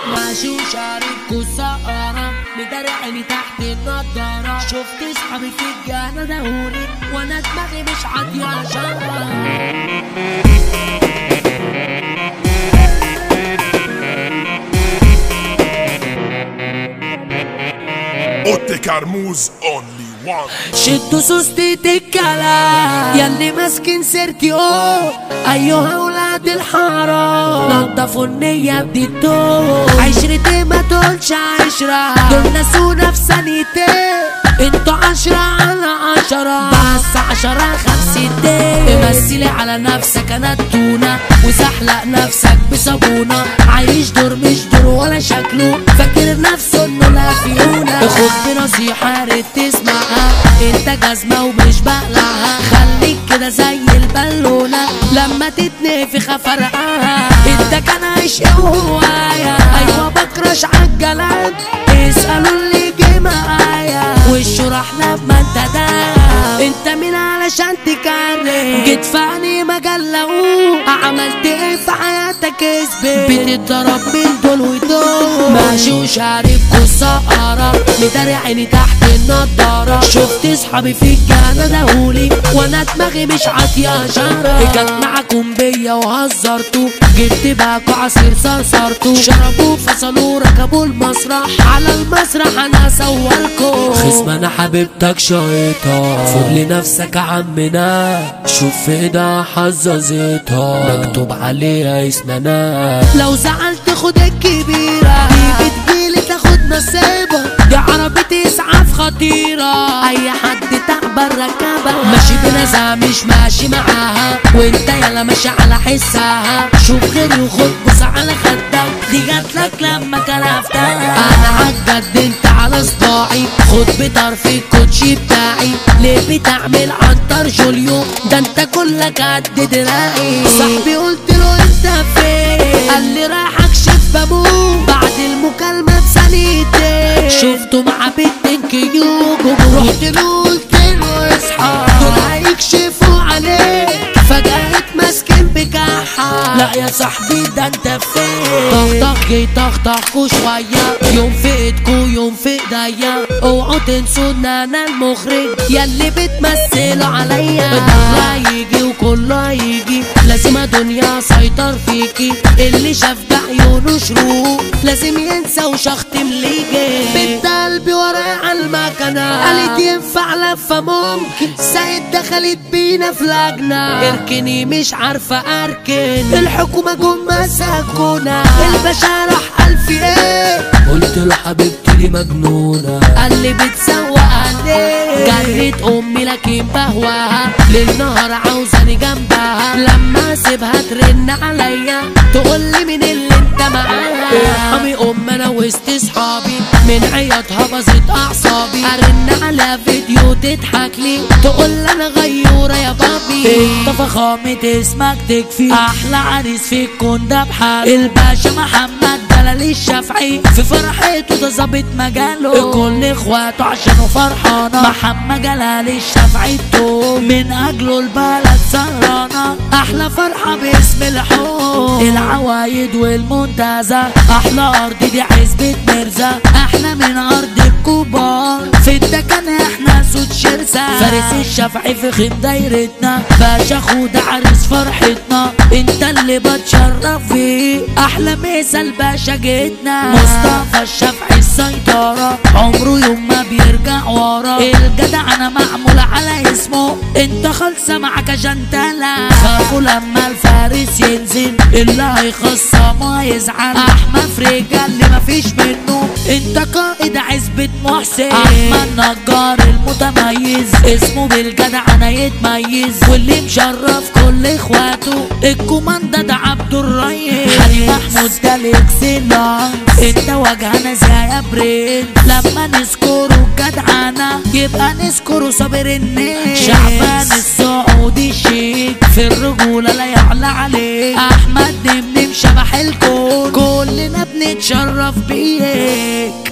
ماشي وشعري كسارة مداري عيني تحت النضارة شفت صحابي في الجنة دهوني وانا دماغي مش عاطية شارة Otte Carmouze only one شدوا سوستي الكلام ياللي ماسكين سيرتي اوه ايها اولاد الحرام نضفوا النية بديتو عشرتي ما تقولش عشرة دول نسونا في ثانيتين انتوا عشرة على عشرة بس عشرة خمسين مثلي على نفسك انا التونة وزحلق نفسك بصابونة عايش دور مش دور ولا شكله فاكر نفسه انه لا فيونا خد بنصيحة ريت تسمعها انت جزمة ومش بقلعها خليك كده زي البالونة لما تتنفخ افرقعها انت كان عشق وهوايا ايوه بكرش عالجلاد اسألوا اللي جه معايا وشه رحنا بما انت دام انت مين علشان تكرر جيت في عيني مجلة عملت ايه في حياتك اثبت بتتضرب من دول ودول ماشي وشعري بكسارة مداري عيني تحت النضارة شفت صحابي في الجنة دهولي وانا دماغي مش عاطية شارة جت معاكم بيا وهزرتوا جبت باكو عصير صرصرتوا شربوا فصلوا ركبوا المسرح على المسرح انا صوركم خصم انا حبيبتك شايطة فوق لنفسك يا عمنا شوف في ايدها حزازتها مكتوب عليها اسمنا لو زعلت خد الكبيرة دي بتجيلي تاخد نصيبها دي عربية اسعاف خطيرة اي حد تعبان ركبها ماشي بنزعة مش ماشي معاها وانت يلا ماشي على حسها شوف غيري وخد بص على خدك دي جاتلك لما كرفتها انا عالجد انت على صداعي خد بطرف الكوتشي بتاعي ليه بتعمل عنتر جوليو ده انت كلك قد دراعي صاحبي قلت له انت فين قال لي رايح اكشف بموت بعد المكالمة بثانيتين شفته مع بنت كيوب رحت له قلت له اصحى دول هيكشفوا عليك فجأة اتمسكن بجحا لا يا صاحبي ده انت فين طخطخ جي طخطخكوا شوية يوم في ايدكوا يوم في ايديا اوعوا تنسوا ان انا المخرج ياللي بتمثلوا عليا ده هيجي وكله هيجي لازم يا دنيا سيطر فيكي اللي شاف بعيونه شروق لازم ينسى وشختم ليجي بنت قلبي ورايا على المكنة قالت ينفع لفة ممكن سعيد دخلت بينا في لجنة اركني مش عارفة اركن الحكومة جم مسكونا الباشا راح قال في ايه قلت له حبيبتي دي مجنونة قال لي بتسوق عليه جريت امي لكن بهواها للنهار عاوزاني جنبها لما اسيبها ترن عليا تقول لي مين اللي انت معاها ارحمي ام انا وسط صحابي من عياطها باظت اعصابي ارن على فيديو تضحك لي تقول لي انا غيوره يا بابي انت فخامة اسمك تكفي احلى عريس في الكون ده بحال الباشا محمد جلال الشافعي في فرحته ده ظابط مجاله كل اخواته عشانه فرحانه محمد جلال الشافعي التوب من اجله البلد سهرانه احلى فرحه باسم الحب العوايد والمنتزه احلى ارض دي عزبة مرزا احنا من ارض الكبار في الدكن احنا سود شرسة فارس الشافعي في خيم دايرتنا باشا خود عريس فرحتنا انت اللي بتشرف فيه احلى مثال باشا جيتنا مصطفى الشافعي السيطرة عمره يوم ما بيرجع ورا الجدع انا معمول على اسمه انت خالصة معاك جنتلة خافوا لما الفارس ينزل اللي هيخصمه هيزعل احمد فريجة اللي مفيش منه انت قائد عزبة محسن احمد نجار المتميز اسمه بالجدع انا يتميز واللي مشرف كل اخواته الكوماندا ده عبد الريس حليم محمود ده الاكسلانس انت وجهنا زي يا برين لما نذكره جدعنا يبقى نذكره صابر الناس شعبان السعودي شيك في الرجولة لا يعلى عليك احمد نمنم شبح الكون كلنا بنتشرف بيك